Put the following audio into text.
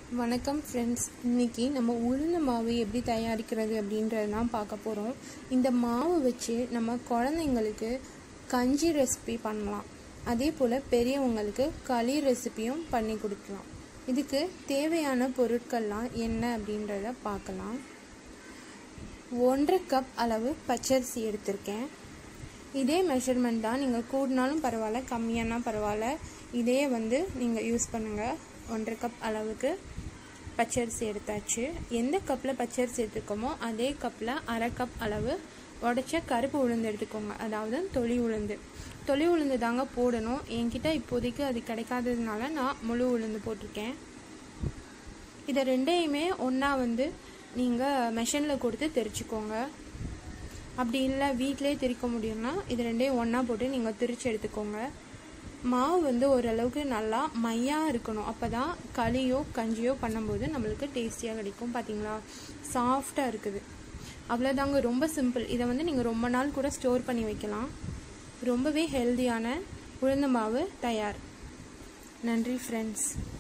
வணக்கம் ஃப்ரெண்ட்ஸ் இன்னைக்கு நம்ம உளுந்த மாவு எப்படி தயாரிக்கிறது அப்படின்றது தான் பார்க்க போகிறோம் இந்த மாவு வச்சு நம்ம குழந்தைங்களுக்கு கஞ்சி ரெசிபி பண்ணலாம் அதே போல் பெரியவங்களுக்கு களி ரெசிபியும் பண்ணி கொடுக்கலாம் இதுக்கு தேவையான பொருட்கள்லாம் என்ன அப்படின்றத பார்க்கலாம் ஒன்றரை கப் அளவு பச்சரிசி எடுத்திருக்கேன் இதே மெஷர்மெண்ட் தான் நீங்கள் கூடினாலும் பரவாயில்ல கம்மியானா பரவாயில்ல இதே வந்து நீங்கள் யூஸ் பண்ணுங்கள் ஒன்றரை கப் அளவுக்கு பச்சரிசி எடுத்தாச்சு எந்த கப்பில் பச்சரிசி எடுத்துக்கோமோ அதே கப்பில் அரை கப் அளவு உடச்ச கருப்பு உளுந்து எடுத்துக்கோங்க அதாவது தொளி உளுந்து தொளி உளுந்து தாங்க போடணும் என்கிட்ட இப்போதைக்கு அது கிடைக்காததுனால நான் முழு உளுந்து போட்டிருக்கேன் இதை ரெண்டையுமே ஒன்றா வந்து நீங்கள் மெஷினில் கொடுத்து தெரிச்சுக்கோங்க அப்படி இல்லை வீட்டிலே திரிக்க முடியும்னா இது ரெண்டையும் ஒன்றா போட்டு நீங்கள் திரிச்சு எடுத்துக்கோங்க மாவு வந்து ஓரளவுக்கு நல்லா மையாக இருக்கணும் அப்போ தான் களியோ கஞ்சியோ பண்ணும்போது நம்மளுக்கு டேஸ்டியாக கிடைக்கும் பார்த்தீங்களா சாஃப்டாக இருக்குது அவ்வளோதாங்க ரொம்ப சிம்பிள் இதை வந்து நீங்கள் ரொம்ப நாள் கூட ஸ்டோர் பண்ணி வைக்கலாம் ரொம்பவே ஹெல்தியான உளுந்த மாவு தயார் நன்றி ஃப்ரெண்ட்ஸ்